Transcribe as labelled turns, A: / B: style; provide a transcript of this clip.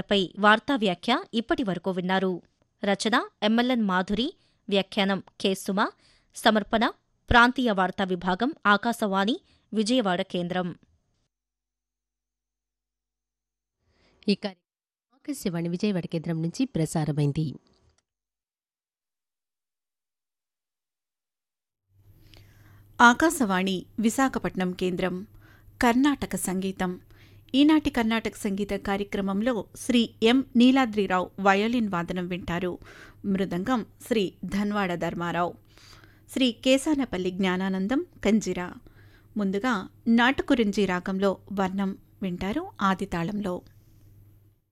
A: వార్తలపై వార్తా వ్యాఖ్య ఇప్పటి వరకు విన్నారు రచన ఎమ్మెల్యన్ మాధురి వ్యాఖ్యానం కె సుమ సమర్పణ ప్రాంతీయ వార్తా విభాగం ఆకాశవాణి విజయవాడ కేంద్రం
B: ఈ కార్యక్రమం ఆకాశవాణి విజయవాడ కేంద్రం నుంచి ప్రసారమైంది
C: ఆకాశవాణి విశాఖపట్నం కేంద్రం కర్ణాటక సంగీతం ఈనాటి కర్ణాటక సంగీత కార్యక్రమంలో శ్రీ ఎం నీలాద్రిరావు వయోలిన్ వాదనం వింటారు మృదంగం శ్రీ ధన్వాడ ధర్మారావు శ్రీ కేసానపల్లి జ్ఞానానందం కంజిరా ముందుగా నాటుకురింజి రాగంలో వర్ణం వింటారు ఆదితాళంలో